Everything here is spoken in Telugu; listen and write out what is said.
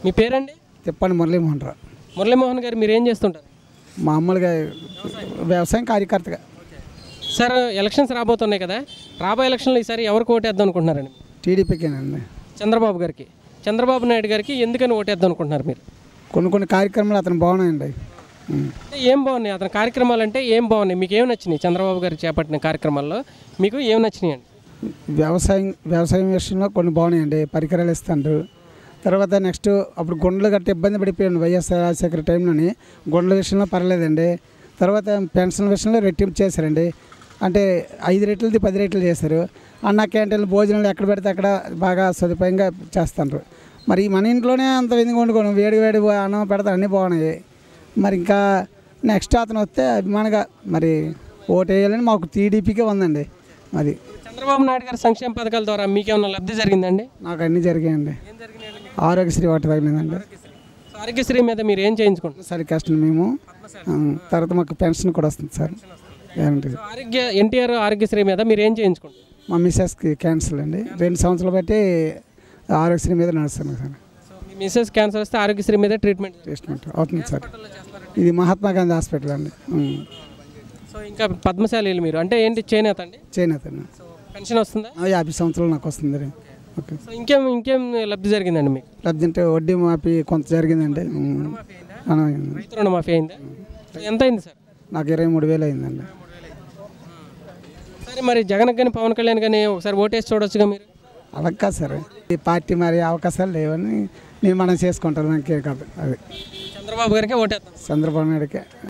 మీ పేరండి తిప్పండి మురళీమోహన్ రావు మురళీమోహన్ గారు మీరు ఏం చేస్తుంటారు మామూలుగా వ్యవసాయం కార్యకర్తగా సార్ ఎలక్షన్స్ రాబోతున్నాయి కదా రాబోయే ఎలక్షన్లో ఈసారి ఎవరికి ఓటేద్దాం అనుకుంటున్నారండి టీడీపీకేనండి చంద్రబాబు గారికి చంద్రబాబు నాయుడు గారికి ఎందుకని ఓటేద్దాం అనుకుంటున్నారు మీరు కొన్ని కొన్ని కార్యక్రమాలు అతను బాగున్నాయండి ఉం. అంటే ఏం బాగున్నాయి అతని కార్యక్రమాలు అంటే ఏం బాగున్నాయి మీకు ఏం నచ్చినాయి చంద్రబాబు గారు చేపట్టిన కార్యక్రమాల్లో మీకు ఏం నచ్చినాయి అండి వ్యవసాయం వ్యవసాయం విషయంలో కొన్ని బాగున్నాయండి పరికరాలు ఇస్తాండ్రు తర్వాత నెక్స్ట్ అప్పుడు గుండెలు గట్ట ఇబ్బంది పడిపోయాడు వైఎస్ఆర్ రాజశేఖర టైంలోని గుండెల విషయంలో పర్లేదండి తర్వాత పెన్షన్ విషయంలో రెట్టింపు చేశారండి అంటే ఐదు రెట్లది పది రెట్లు చేశారు అన్న క్యాంటీన్లు భోజనాలు ఎక్కడ పెడితే అక్కడ బాగా సదుపాయంగా చేస్తారు మరి మన ఇంట్లోనే అంత విధంగా వండుకోను వేడి వేడి అన్నం పెడతారు అన్నీ బాగున్నాయి మరి ఇంకా నెక్స్ట్ అతను వస్తే అభిమానంగా మరి ఓటు వేయాలని మాకు టీడీపీకే ఉందండి మరి చంద్రబాబు నాయుడు గారి సంక్షేమ పథకాల ద్వారా మీకేమైనా లబ్ధి జరిగిందండి నాకు అన్నీ జరిగాయండి ఆరోగ్యశ్రీ ఒకటి తగిలిందండి సో ఆరోగ్యశ్రీ మీద మీరు ఏం చేయించుకుంటారు సరే కష్టం మేము ఆ, తర్వాత మాకు పెన్షన్ కూడా వస్తుంది సార్ గ్యారంటీ సో ఆరోగ్య ఎన్టీఆర్ ఆరోగ్యశ్రీ మీద మీరు ఏం చేయించుకుంటారు మా మిస్సెస్కి క్యాన్సర్ అండి రెండు సంవత్సరాలు బట్టి ఆరోగ్యశ్రీ మీద నడుస్తాను సార్ సో మీ మిస్సెస్ క్యాన్సర్ వస్తే ఆరోగ్యశ్రీ మీద ట్రీట్మెంట్ ట్రీట్మెంట్ అవుతుంది సార్ ఇది మహాత్మా గాంధీ హాస్పిటల్ అండి ఉం. సో ఇంకా పద్మశాలీలు మీరు అంటే ఏంటి చేనేత అండి చేనేత అండి. సో పెన్షన్ వస్తుందా ఆ, యాభై సంవత్సరాలు నాకు వస్తుంది రీ. ఓకే సో ఇంకేం ఇంకేం లబ్ధి జరిగిందండి మీకు లబ్ధి అంటే వడ్డీ మాపి కొంత జరిగిందండి ఉం. అలా అయింది. రైతు రుణమాఫీ అయిందా సో ఎంత అయింది సార్ నాకు ఇరవై మూడు వేలు అయిందండి సరే మరి జగన్ కానీ పవన్ కళ్యాణ్ కానీ ఒకసారి ఓటేసి చూడొచ్చుగా మీరు అలా కాదు సార్ ఈ పార్టీ మరి అవకాశాలు లేవని నేను మనం చేసుకుంటాను నాకే కాదు అది చంద్రబాబు గారికి ఓటేస్తాం చంద్రబాబు నాయుడుకే